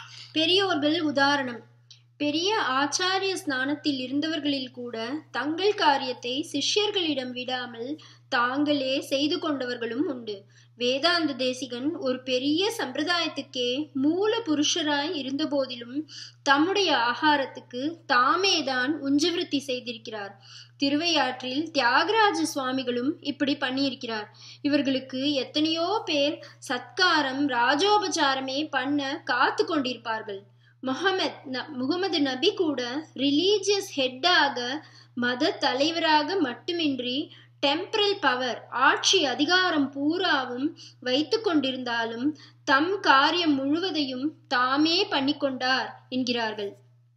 பெரியோர்கள் உதாரணம் பெரிய ஆச்சாரிய ஸ்நானத்தில் இருந்தவர்களில் கூட தங்கள் காரியத்தை சிஷ்யர்களிடம் விடாமல் தாங்களே செய்து கொண்டவர்களும் உண்டு வேதாந்த தேசிகன் ஒரு பெரிய சம்பிரதாயத்துக்கே மூல புருஷராய் இருந்த போதிலும் தம்முடைய ஆகாரத்துக்கு தாமேதான் உஞ்சவிருத்தி செய்திருக்கிறார் திருவையாற்றில் தியாகராஜ சுவாமிகளும் இப்படி பண்ணியிருக்கிறார் இவர்களுக்கு எத்தனையோ பேர் சத்காரம் ராஜோபச்சாரமே பண்ண காத்து கொண்டிருப்பார்கள் முகமத் முகமது நபி கூட ரிலீஜியஸ் ஹெட்டாக மத தலைவராக மட்டுமின்றி டெம்பரல் பவர் ஆட்சி அதிகாரம் பூராவும் வைத்து கொண்டிருந்தாலும் தம் காரியம் முழுவதையும் தாமே பண்ணிக்கொண்டார் என்கிறார்கள்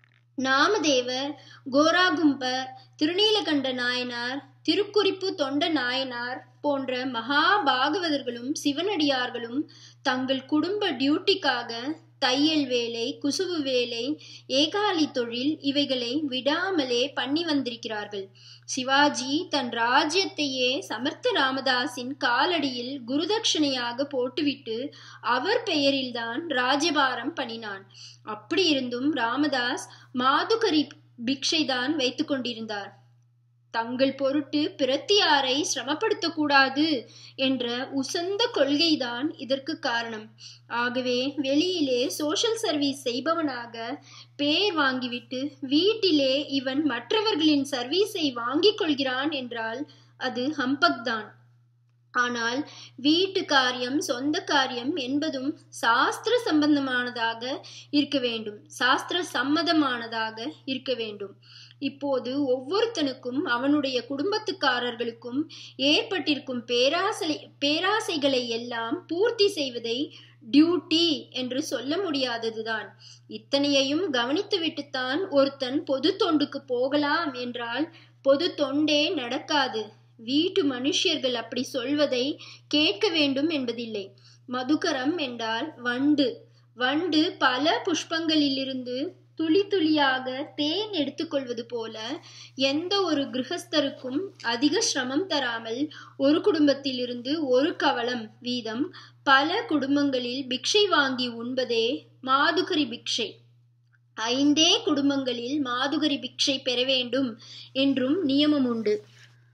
நாமதேவர் கோராகும்பர் திருநீலகண்ட நாயனார் திருக்குறிப்பு தொண்ட நாயனார் போன்ற மகா பாகவதர்களும் சிவனடியார்களும் தங்கள் குடும்ப டியூட்டிக்காக தையல் வேலை குசுவு வேலை ஏகாலி தொழில் இவைகளை விடாமலே பண்ணி வந்திருக்கிறார்கள் சிவாஜி தன் ராஜ்யத்தையே சமர்த்த ராமதாஸின் காலடியில் குருதட்சணையாக போட்டுவிட்டு அவர் பெயரில்தான் ராஜபாரம் பண்ணினான் அப்படி இருந்தும் ராமதாஸ் மாதுகரி பிக்ஷைதான் வைத்து கொண்டிருந்தார் தங்கள் பொருட்டு பிரத்தியாரை சிரமப்படுத்தக்கூடாது என்ற உசந்த கொள்கைதான் இதற்கு காரணம் ஆகவே வெளியிலே சோஷியல் சர்வீஸ் செய்பவனாக பேர் வாங்கிவிட்டு வீட்டிலே இவன் மற்றவர்களின் சர்வீஸை வாங்கிக் கொள்கிறான் என்றால் அது ஹம்பக் தான் ஆனால் வீட்டு காரியம் சொந்த காரியம் என்பதும் சாஸ்திர சம்பந்தமானதாக இருக்க வேண்டும் சாஸ்திர சம்மதமானதாக இருக்க வேண்டும் இப்போது ஒவ்வொருத்தனுக்கும் அவனுடைய குடும்பத்துக்காரர்களுக்கும் ஏற்பட்டிருக்கும் பேராசை பேராசைகளை எல்லாம் பூர்த்தி செய்வதை டியூட்டி என்று சொல்ல முடியாததுதான் இத்தனையையும் கவனித்துவிட்டுத்தான் ஒருத்தன் பொது தொண்டுக்கு போகலாம் என்றால் பொது தொண்டே நடக்காது வீட்டு மனுஷியர்கள் அப்படி சொல்வதை கேட்க வேண்டும் என்பதில்லை மதுகரம் என்றால் வண்டு வண்டு பல புஷ்பங்களிலிருந்து துளி துளியாக தேன் எடுத்துக்கொள்வது போல எந்த ஒரு கிரகஸ்தருக்கும் அதிக சிரமம் தராமல் ஒரு குடும்பத்திலிருந்து ஒரு கவலம் வீதம் பல குடும்பங்களில் பிக்ஷை வாங்கி உண்பதே மாதுகரி பிக்ஷை ஐந்தே குடும்பங்களில் மாதுகரி பிக்ஷை பெற வேண்டும் என்றும் நியமம் உண்டு